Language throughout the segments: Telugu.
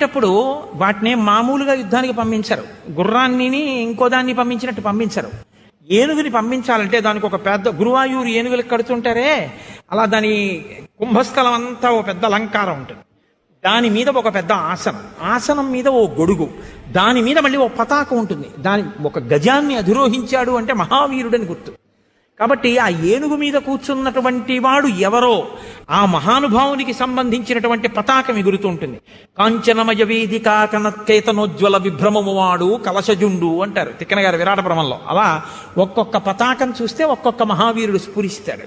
వెళ్ళేటప్పుడు వాటిని మామూలుగా యుద్ధానికి పంపించరు గుర్రాన్ని ఇంకో దాన్ని పంపించినట్టు పంపించరు ఏనుగుని పంపించాలంటే దానికి ఒక పెద్ద గురువాయూరు ఏనుగులకు కడుతుంటారే అలా దాని కుంభస్థలం అంతా ఓ పెద్ద అలంకారం ఉంటుంది దాని మీద ఒక పెద్ద ఆసనం ఆసనం మీద ఓ గొడుగు దాని మీద మళ్ళీ ఓ పతాకం ఉంటుంది దాని ఒక గజాన్ని అధిరోహించాడు అంటే మహావీరుడని గుర్తు కాబట్టి ఆ ఏనుగు మీద కూర్చున్నటువంటి వాడు ఎవరో ఆ మహానుభావునికి సంబంధించినటువంటి పతాకం ఎగురుతూ ఉంటుంది కాంచనమయ వేదిక కనత్కేతనోజ్వల విభ్రమము వాడు కలశజుండు అంటారు తిక్కన గారు విరాట భ్రమంలో అలా ఒక్కొక్క పతాకం చూస్తే ఒక్కొక్క మహావీరుడు స్ఫురిస్తాడు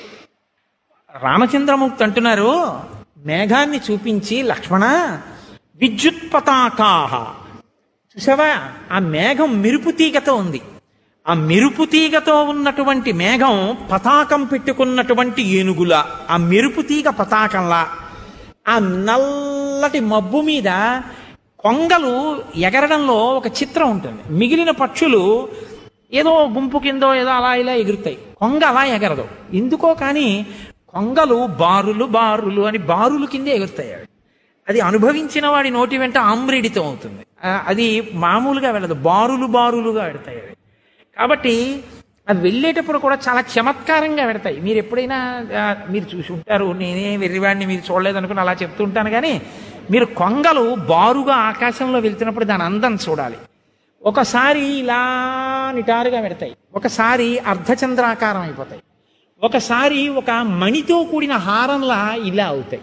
రామచంద్రమూర్తి అంటున్నారు మేఘాన్ని చూపించి లక్ష్మణ విద్యుత్ పతాకాహ చూసావా ఆ మేఘం మెరుపు తీగతో ఉంది ఆ మెరుపు తీగతో ఉన్నటువంటి మేఘం పతాకం పెట్టుకున్నటువంటి ఏనుగుల ఆ మెరుపు తీగ పతాకంలా ఆ నల్లటి మబ్బు మీద కొంగలు ఎగరడంలో ఒక చిత్రం ఉంటుంది మిగిలిన పక్షులు ఏదో గుంపు కిందో ఏదో అలా ఇలా ఎగురుతాయి కొంగ అలా ఎగరదు ఎందుకో కానీ కొంగలు బారులు బారులు అని బారులు కిందే ఎగురుతాయి అవి అది అనుభవించిన వాడి నోటి వెంట ఆమ్రేడితం అవుతుంది ఆ, అది మామూలుగా వెళ్ళదు బారులు బారులుగా వెడతాయి అవి కాబట్టి అవి వెళ్ళేటప్పుడు కూడా చాలా చమత్కారంగా పెడతాయి మీరు ఎప్పుడైనా ఆ, మీరు చూసి ఉంటారు నేనే వెర్రివాడిని మీరు చూడలేదనుకుని అలా చెప్తుంటాను కానీ మీరు కొంగలు బారుగా ఆకాశంలో వెళ్తున్నప్పుడు దాని అందం చూడాలి ఒకసారి ఇలా నిటారుగా పెడతాయి ఒకసారి అర్ధచంద్రాకారం అయిపోతాయి ఒకసారి ఒక మణితో కూడిన హారంలా ఇలా అవుతాయి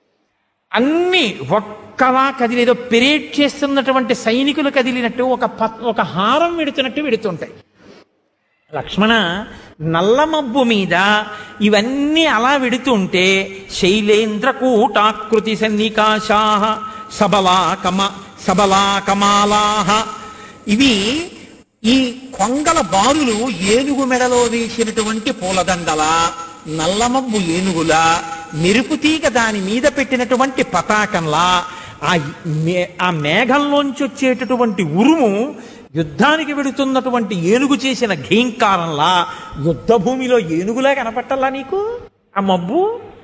అన్ని ఒక్కలా కదిలేదో పెరేడ్ చేస్తున్నటువంటి సైనికులు కదిలినట్టు ఒక ప- ఒక హారం వెడుతున్నట్టు వెడుతుంటాయి లక్ష్మణ నల్లమబ్బు మీద ఇవన్నీ అలా వెడుతుంటే శైలేంద్ర కూటాకృతి సన్నికాశా సబలా కమ సబలా కమాలాహ ఇవి ఈ కొంగల బారులు ఏనుగు మెడలో వేసినటువంటి పూలదండల నల్లమబ్బు ఏనుగుల మెరుపు తీగ దాని మీద పెట్టినటువంటి పతాకంలా ఆ మే- ఆ మేఘంలోంచి వచ్చేటటువంటి ఉరుము యుద్ధానికి వెడుతున్నటువంటి ఏనుగు చేసిన ఘీంకారంలా యుద్ధ భూమిలో ఏనుగులా కనపట్టాలా నీకు ఆ మబ్బు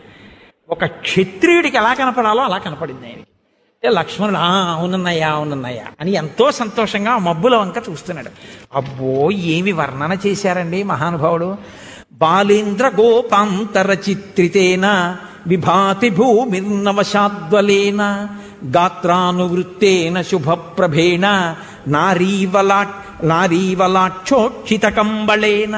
ఒక క్షత్రియుడికి ఎలా కనపడాలో అలా కనపడింది ఆయనకి అంటే లక్ష్మణుడు "ఆ, అవునన్నయ్యా అవునన్నయ్యా అని ఎంతో సంతోషంగా ఆ మబ్బుల వంక చూస్తున్నాడు అబ్బో ఏమి వర్ణన చేశారండి మహానుభావుడు బాలేంద్ర గోపాంతర చిత్రితేన విభాతి భూమిర్నవశాద్వలేన గాత్రానువృత్తేన శుభప్రభేణ నారీవలా నారీవలాక్షోక్షిత కంబళేన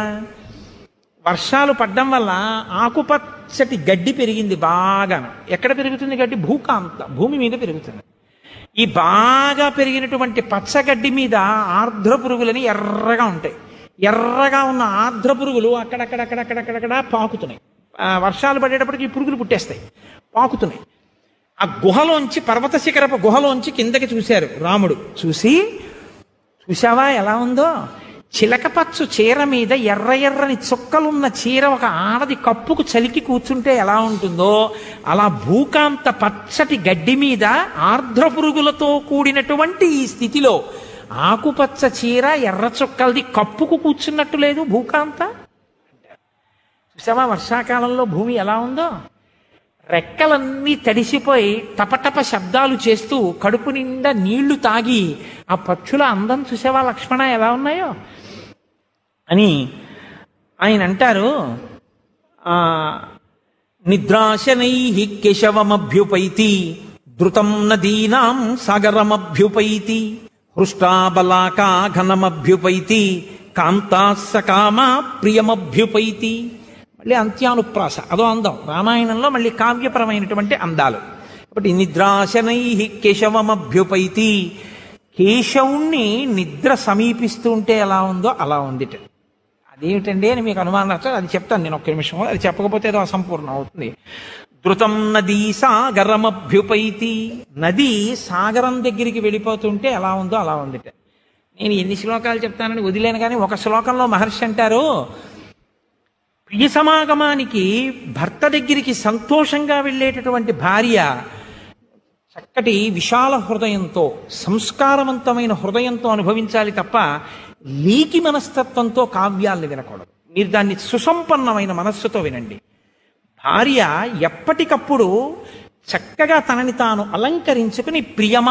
వర్షాలు పడ్డం వల్ల ఆకుపచ్చటి గడ్డి పెరిగింది బాగాను ఎక్కడ పెరుగుతుంది గడ్డి భూకాంత భూమి మీద పెరుగుతుంది ఈ బాగా పెరిగినటువంటి పచ్చగడ్డి మీద ఆర్ద్ర పురుగులని ఎర్రగా ఉంటాయి ఎర్రగా ఉన్న ఆర్ద్ర పురుగులు అక్కడక్కడక్కడక్కడక్కడక్కడ పాకుతున్నాయి ఆ, వర్షాలు పడేటప్పటికి ఈ పురుగులు పుట్టేస్తాయి పాకుతున్నాయి ఆ గుహలోంచి పర్వత శిఖరపు గుహలోంచి కిందకి చూశారు రాముడు చూసి చూశావా ఎలా ఉందో చిలకపచ్చు చీర మీద ఎర్ర ఎర్రని చుక్కలున్న చీర ఒక ఆడది కప్పుకు చలికి కూర్చుంటే ఎలా ఉంటుందో అలా భూకాంత పచ్చటి గడ్డి మీద ఆర్ద్ర పురుగులతో కూడినటువంటి ఈ స్థితిలో ఆకుపచ్చ చీర ఎర్ర చుక్కలది కప్పుకు కూర్చున్నట్టు లేదు భూకాంత చూసావా వర్షాకాలంలో భూమి ఎలా ఉందో రెక్కలన్నీ తడిసిపోయి టపటప శబ్దాలు చేస్తూ కడుపు నిండా నీళ్లు తాగి ఆ పక్షుల అందం చూసేవా లక్ష్మణ ఎలా ఉన్నాయో అని ఆయన అంటారు ఆ నిద్రాశనై కేశవమభ్యుపైతి ధృతం నదీనాం సాగరమభ్యుపైతి హృష్టాబలాకా ఘనమభ్యుపైతి కాంతా సకామా ప్రియమభ్యుపైతి మళ్ళీ అంత్యానుప్రాస అదో అందం రామాయణంలో మళ్ళీ కావ్యపరమైనటువంటి అందాలు కాబట్టి నిద్రాశనై కేశవమభ్యుపైతి కేశవుణ్ణి నిద్ర సమీపిస్తూ ఉంటే ఎలా ఉందో అలా ఉందిట అదేమిటండి అని మీకు అనుమానం వస్తే అది చెప్తాను నేను ఒక్క నిమిషం అది చెప్పకపోతే ఏదో అసంపూర్ణం అవుతుంది ధృతం నదీ సాగరమభ్యుపైతి నది సాగరం దగ్గరికి వెళ్ళిపోతుంటే ఎలా ఉందో అలా ఉందిట నేను ఎన్ని శ్లోకాలు చెప్తానని వదిలేను కానీ ఒక శ్లోకంలో మహర్షి అంటారు ప్రియ సమాగమానికి భర్త దగ్గరికి సంతోషంగా వెళ్ళేటటువంటి భార్య చక్కటి విశాల హృదయంతో సంస్కారవంతమైన హృదయంతో అనుభవించాలి తప్ప లీకి మనస్తత్వంతో కావ్యాల్ని వినకూడదు మీరు దాన్ని సుసంపన్నమైన మనస్సుతో వినండి భార్య ఎప్పటికప్పుడు చక్కగా తనని తాను అలంకరించుకుని ప్రియమా